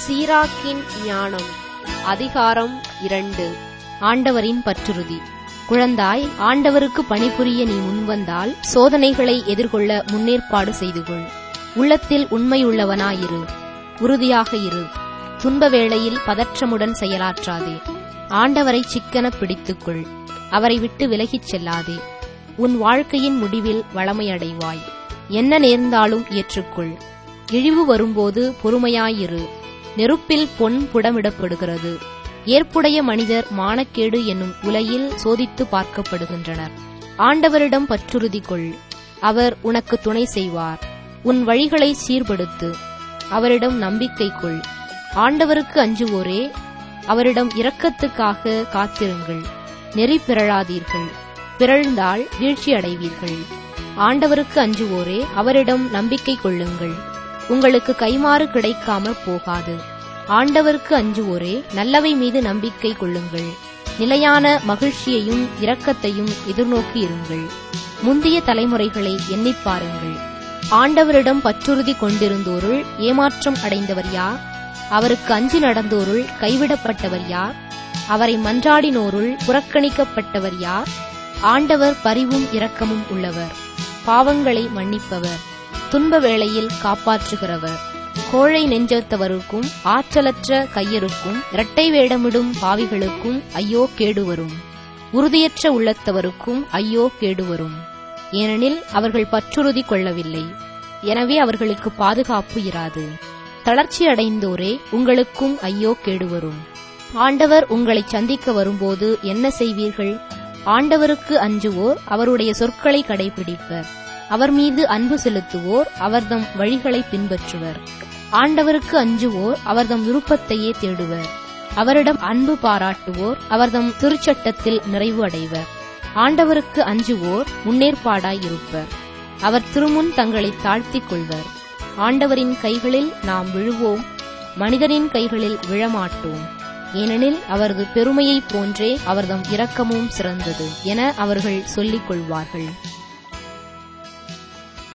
சீராக்கின் ஞானம் அதிகாரம் இரண்டு ஆண்டவரின் பற்றுறுதி குழந்தாய் ஆண்டவருக்கு பணிபுரிய நீ முன்வந்தால் சோதனைகளை எதிர்கொள்ள முன்னேற்பாடு செய்து கொள் உள்ளத்தில் உண்மையுள்ளவனாயிரு உறுதியாக இரு துன்ப வேளையில் பதற்றமுடன் செயலாற்றாதே ஆண்டவரை சிக்கன பிடித்துக்கொள் அவரை விட்டு விலகிச் செல்லாதே உன் வாழ்க்கையின் முடிவில் வளமையடைவாய் என்ன நேர்ந்தாலும் ஏற்றுக்கொள் இழிவு வரும்போது பொறுமையாயிரு நெருப்பில் பொன் புடமிடப்படுகிறது ஏற்புடைய மனிதர் மானக்கேடு என்னும் உலையில் சோதித்து பார்க்கப்படுகின்றனர் ஆண்டவரிடம் பற்றுறுதி கொள் அவர் உனக்கு துணை செய்வார் உன் வழிகளை சீர்படுத்து அவரிடம் நம்பிக்கை கொள் ஆண்டவருக்கு அஞ்சுவோரே அவரிடம் இரக்கத்துக்காக காத்திருங்கள் நெறி பிறழாதீர்கள் பிறழ்ந்தால் வீழ்ச்சி அடைவீர்கள் ஆண்டவருக்கு அஞ்சுவோரே அவரிடம் நம்பிக்கை கொள்ளுங்கள் உங்களுக்கு கைமாறு கிடைக்காமற் போகாது ஆண்டவருக்கு அஞ்சுவோரே நல்லவை மீது நம்பிக்கை கொள்ளுங்கள் நிலையான மகிழ்ச்சியையும் இரக்கத்தையும் எதிர்நோக்கி இருங்கள் முந்திய தலைமுறைகளை எண்ணிப் பாருங்கள் ஆண்டவரிடம் பற்றுறுதி கொண்டிருந்தோருள் ஏமாற்றம் அடைந்தவர் யார் அவருக்கு அஞ்சி நடந்தோருள் கைவிடப்பட்டவர் யார் அவரை மன்றாடினோருள் புறக்கணிக்கப்பட்டவர் யார் ஆண்டவர் பரிவும் இரக்கமும் உள்ளவர் பாவங்களை மன்னிப்பவர் துன்ப வேளையில் காப்பாற்றுகிறவர் கோழை நெஞ்சத்தவருக்கும் ஆற்றலற்ற கையருக்கும் இரட்டை வேடமிடும் பாவிகளுக்கும் ஐயோ கேடு வரும் உறுதியற்ற உள்ளத்தவருக்கும் ஐயோ கேடு வரும் ஏனெனில் அவர்கள் பற்றுறுதி கொள்ளவில்லை எனவே அவர்களுக்கு பாதுகாப்பு இராது தளர்ச்சி அடைந்தோரே உங்களுக்கும் ஐயோ கேடு வரும் ஆண்டவர் உங்களை சந்திக்க வரும்போது என்ன செய்வீர்கள் ஆண்டவருக்கு அஞ்சுவோர் அவருடைய சொற்களை கடைபிடிப்பர் அவர் மீது அன்பு செலுத்துவோர் அவர்தம் வழிகளை பின்பற்றுவர் ஆண்டவருக்கு அஞ்சுவோர் அவர்தம் விருப்பத்தையே தேடுவர் அவரிடம் அன்பு பாராட்டுவோர் அவர்தம் திருச்சட்டத்தில் நிறைவு அடைவர் ஆண்டவருக்கு அஞ்சுவோர் முன்னேற்பாடாய் இருப்பர் அவர் திருமுன் தங்களை தாழ்த்திக் கொள்வர் ஆண்டவரின் கைகளில் நாம் விழுவோம் மனிதரின் கைகளில் விழமாட்டோம் ஏனெனில் அவரது பெருமையைப் போன்றே அவர்தம் இரக்கமும் சிறந்தது என அவர்கள் சொல்லிக் கொள்வார்கள்